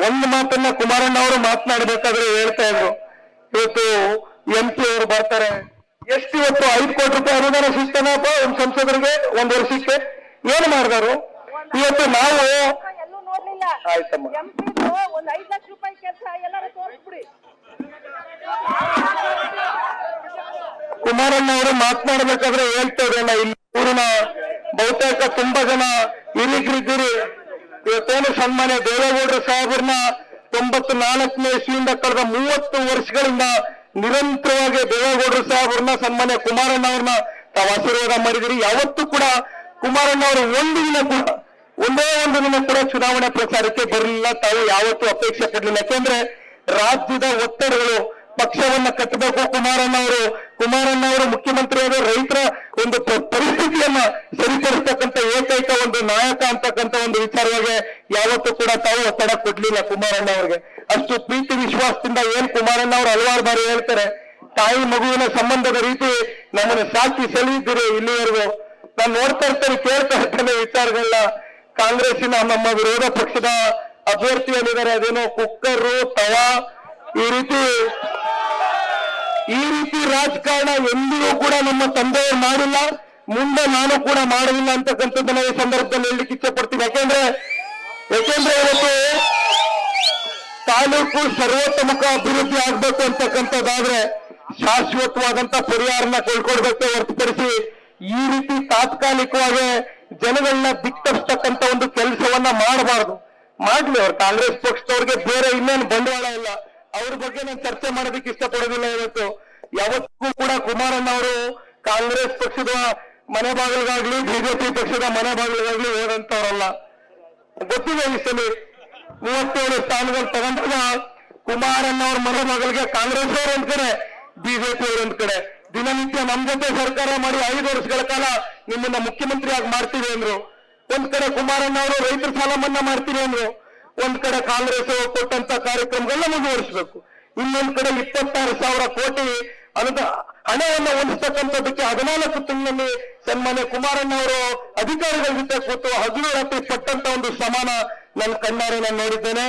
ಒಂದು ಮಾತನ್ನ ಕುಮಾರಣ್ಣ ಅವರು ಮಾತನಾಡಬೇಕಾದ್ರೆ ಹೇಳ್ತಾ ಇದ್ರು ಇವತ್ತು ಎಂ ಪಿ ಅವರು ಬರ್ತಾರೆ ಎಷ್ಟು ಇವತ್ತು ಐದು ಕೋಟಿ ರೂಪಾಯಿ ಅನುದಾನ ಸಿಗ್ತಾನಪ್ಪ ಒಂದು ಸಂಸದರಿಗೆ ಒಂದು ವರ್ಷಕ್ಕೆ ಏನು ಮಾಡಿದಾರು ಇವತ್ತು ನಾವು ಎಲ್ಲೂ ನೋಡ್ಲಿಲ್ಲ ಆಯ್ತಮ್ಮ. ಎಂಪಿದು ಒಂದ್ ಐದ್ ಲಕ್ಷ ರೂಪಾಯಿ ಕೆಲಸ ಎಲ್ಲಾರು ತೋರಿಸ್ಬಿಡಿ ಕುಮಾರಣ್ಣ ಅವರು ಮಾತನಾಡಬೇಕಾದ್ರೆ ಹೇಳ್ತಾ ಇದ್ರಲ್ಲ ಇಲ್ಲಿ ಊರಿನ ಬಹುತೇಕ ತುಂಬಾ ಜನ ಹಿರಿಗರಿದ್ದೀರಿ ಇವತ್ತೇನು ಸನ್ಮಾನ್ಯ ದೇವೇಗೌಡರು ಸಾಹೇಬರನ್ನ ತೊಂಬತ್ತು ನಾಲ್ಕನೇ ಇಸ್ವಿಯಿಂದ ಕಳೆದ ಮೂವತ್ತು ವರ್ಷಗಳಿಂದ ನಿರಂತರವಾಗಿ ದೇವೇಗೌಡರು ಸಾಹೇಬರನ್ನ ಸನ್ಮಾನ್ಯ ಕುಮಾರಣ್ಣ ಅವ್ರನ್ನ ತಾವು ಆಶೀರ್ವಾದ ಮಾಡಿದಿರಿ ಯಾವತ್ತೂ ಕೂಡ ಕುಮಾರಣ್ಣ ಅವರು ಒಂದು ದಿನ ಕೂಡ ಒಂದೇ ಒಂದು ದಿನ ಕೂಡ ಚುನಾವಣೆ ಪ್ರಚಾರಕ್ಕೆ ಬರಲಿಲ್ಲ ತಾವು ಯಾವತ್ತೂ ಅಪೇಕ್ಷೆ ಪಡಲಿಲ್ಲ ಯಾಕೆಂದ್ರೆ ರಾಜ್ಯದ ಒತ್ತಡಗಳು ಪಕ್ಷವನ್ನ ಕಟ್ಟಬೇಕು ಕುಮಾರಣ್ಣ ಅವರು ಕುಮಾರಣ್ಣ ಅವರು ಮುಖ್ಯಮಂತ್ರಿಯಾದ ರೈತರ ಒಂದು ಪ- ಪರಿಸ್ಥಿತಿಯನ್ನ ಸರಿಪಡಿಸ್ತಕ್ಕಂಥ ಏಕೈಕ ಒಂದು ನಾಯಕ ಅಂತಕ್ಕಂಥ ಒಂದು ವಿಚಾರವಾಗಿ ಯಾವತ್ತೂ ಕೂಡ ತಾವು ಒತ್ತಡ ಕೊಡ್ಲಿಲ್ಲ ಕುಮಾರಣ್ಣ ಅವರಿಗೆ ಅಷ್ಟು ಪ್ರೀತಿ ವಿಶ್ವಾಸದಿಂದ ಏನ್ ಕುಮಾರಣ್ಣ ಅವರು ಹಲವಾರು ಬಾರಿ ಹೇಳ್ತಾರೆ ತಾಯಿ ಮಗುವಿನ ಸಂಬಂಧದ ರೀತಿ ನಮ್ಮನ್ನು ಸಾಕಿ ಸೆಳೆಯಿದ್ದೀರಿ ಇಲ್ಲಿವರೆಗೂ ನಾನು ನೋಡ್ತಾ ಇರ್ತೇನೆ ಕೇಳ್ತಾ ಇರ್ತೇನೆ ವಿಚಾರಗಳನ್ನ ಕಾಂಗ್ರೆಸ್ಸಿನ ನಮ್ಮ ವಿರೋಧ ಪಕ್ಷದ ಅಭ್ಯರ್ಥಿ ಏನಿದ್ದಾರೆ ಅದೇನೋ ಕುಕ್ಕರು ತವಾ ಈ ರೀತಿ ಈ ರೀತಿ ರಾಜಕಾರಣ ಎಂದಿಗೂ ಕೂಡ ನಮ್ಮ ತಂದೆಯವರು ಮಾಡಿಲ್ಲ ಮುಂದೆ ನಾನು ಕೂಡ ಮಾಡೋದಿಲ್ಲ ಅಂತಕ್ಕಂಥದ್ದನ್ನ ಈ ಸಂದರ್ಭದಲ್ಲಿ ಹೇಳಲಿಕ್ಕೆ ಇಚ್ಛೆ ಪಡ್ತೀನಿ ಯಾಕೆಂದ್ರೆ ಯಾಕೆಂದ್ರೆ ಇವತ್ತು ತಾಲೂಕು ಸರ್ವತೋಮುಖ ಅಭಿವೃದ್ಧಿ ಆಗ್ಬೇಕು ಅಂತಕ್ಕಂಥದ್ದಾದ್ರೆ ಶಾಶ್ವತವಾದಂತ ಪರಿಹಾರನ ಕೊಳ್ಕೊಡ್ಬೇಕು ಹೊರತುಪಡಿಸಿ ಈ ರೀತಿ ತಾತ್ಕಾಲಿಕವಾಗಿ ಜನಗಳನ್ನ ದಿಕ್ತರಿಸ್ತಕ್ಕಂಥ ಒಂದು ಕೆಲಸವನ್ನ ಮಾಡಬಾರದು ಮಾಡ್ಲಿ ಅವ್ರು ಕಾಂಗ್ರೆಸ್ ಪಕ್ಷದವ್ರಿಗೆ ಬೇರೆ ಇನ್ನೇನು ಬಂಡವಾಳ ಇಲ್ಲ ಅವ್ರ ಬಗ್ಗೆ ನಾನು ಚರ್ಚೆ ಮಾಡೋದಕ್ಕೆ ಇಷ್ಟಪಡೋದಿಲ್ಲ ಇವತ್ತು ಯಾವತ್ತೂ ಕೂಡ ಕುಮಾರಣ್ಣ ಅವರು ಕಾಂಗ್ರೆಸ್ ಪಕ್ಷದ ಮನೆ ಬಾಗಿಲಿಗಾಗ್ಲಿ ಬಿಜೆಪಿ ಪಕ್ಷದ ಮನೆ ಬಾಗಿಲಿಗಾಗ್ಲಿ ಹೋದಂತವ್ರಲ್ಲ ಗೊತ್ತಿದೆ ಈ ಸಲ ಮೂವತ್ತೇಳು ಸ್ಥಾನಗಳು ತಗೊಂಡಾಗ ಕುಮಾರಣ್ಣ ಅವ್ರ ಮನೆ ಮಗಳಿಗೆ ಕಾಂಗ್ರೆಸ್ ಅವರು ಒಂದ್ ಕಡೆ ಬಿಜೆಪಿ ಅವರು ಒಂದ್ ಕಡೆ ದಿನನಿತ್ಯ ನಮ್ ಜೊತೆ ಸರ್ಕಾರ ಮಾಡಿ ಐದು ವರ್ಷಗಳ ಕಾಲ ನಿಮ್ಮನ್ನ ಮುಖ್ಯಮಂತ್ರಿ ಆಗಿ ಮಾಡ್ತೀವಿ ಅಂದ್ರು ಒಂದ್ ಕಡೆ ಕುಮಾರಣ್ಣ ಅವರು ರೈತರ ಸಾಲ ಮನ್ನಾ ಮಾಡ್ತೀವಿ ಅಂದ್ರು ಒಂದ್ ಕಡೆ ಕಾಂಗ್ರೆಸ್ ಕೊಟ್ಟಂತ ಕಾರ್ಯಕ್ರಮಗಳನ್ನ ಮುಂದುವರಿಸಬೇಕು ಇನ್ನೊಂದ್ ಕಡೆ ಇಪ್ಪತ್ತಾರು ಸಾವಿರ ಕೋಟಿ ಅನುದ ಹಣವನ್ನು ಹೊಂದಿಸ್ತಕ್ಕಂಥದ್ದಕ್ಕೆ ಹದಿನಾಲ್ಕು ತಿಂಗಳಲ್ಲಿ ಸನ್ಮಾನ್ಯ ಕುಮಾರಣ್ಣ ಅವರು ಅಧಿಕಾರಿಗಳ ಜೊತೆ ಕೂತು ಹಗಲು ರಾತ್ರಿ ಪಟ್ಟಂತ ಒಂದು ಸಮಾನ ನನ್ನ ಕಣ್ಣಾರೆ ನಾನು ನೋಡಿದ್ದೇನೆ